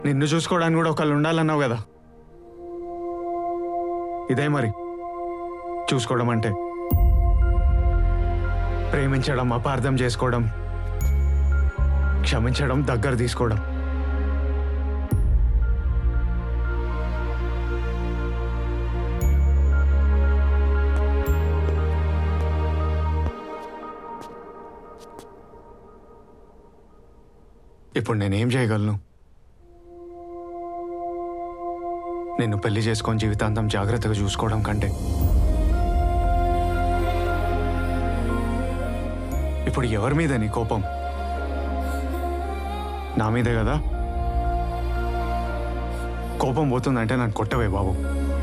నిన్ను చూసుకోవడానికి కూడా ఒకళ్ళు ఉండాలన్నావు కదా ఇదే మరి చూసుకోవడం అంటే ప్రేమించడం అపార్థం చేసుకోవడం క్షమించడం దగ్గర తీసుకోవడం ఇప్పుడు నేనేం చేయగలను నిన్ను పెళ్లి చేసుకొని జీవితాంతం జాగ్రత్తగా చూసుకోవడం కంటే ఇప్పుడు ఎవరి మీద నీ కోపం నా మీదే కదా కోపం పోతుందంటే నన్ను కొట్టవే బాబు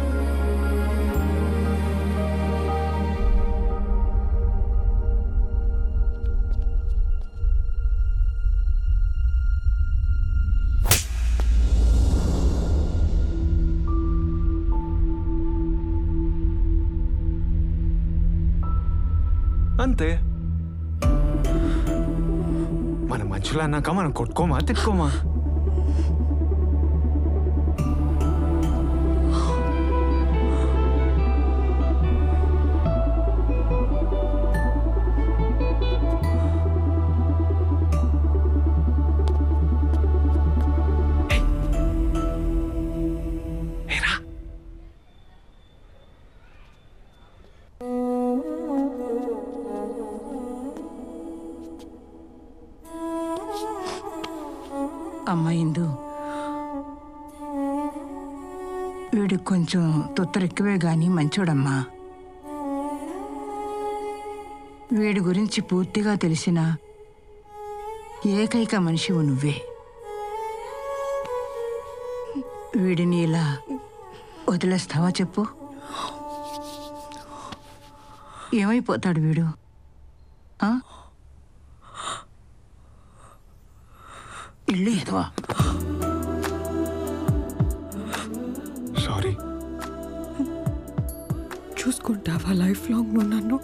అంతే మన మనుషులు అన్నాక మనం కొట్టుకోమా తిట్టుకోమా అమ్మ ఇందు వీడికి కొంచెం తొత్తరెక్కువే గాని మంచోడమ్మా వీడి గురించి పూర్తిగా తెలిసిన ఏకైక మనిషివు నువ్వే వీడిని ఇలా వదిలేస్తావా చెప్పు ఏమైపోతాడు వీడు ఆ? ఇల్లు ఎదవా సారీ చూసుకుంటావా లైఫ్ లాంగ్ నువ్వు నన్ను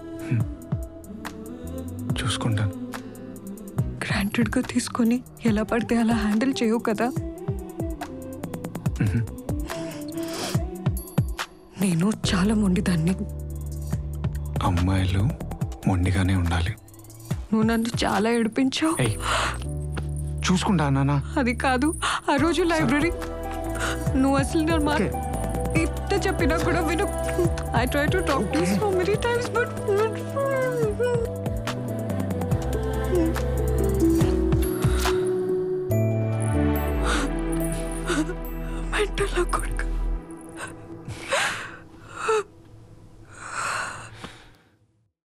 చూసుకుంటాను గ్రాంటెడ్గా తీసుకొని ఎలా పడితే అలా హ్యాండిల్ చేయవు కదా నేను చాలా మొండిదాన్ని అమ్మాయిలు మొండిగానే ఉండాలి నువ్వు నన్ను చాలా ఏడిపించావు ఏయ్ చూసుకుంటా నాన్న అది కాదు ఆ రోజు లైబ్రరీ నువ్వు అసలు నా మాట Okay. ఇంత చెప్పినా కూడా విను I try to talk to so many times but mental కొడుకు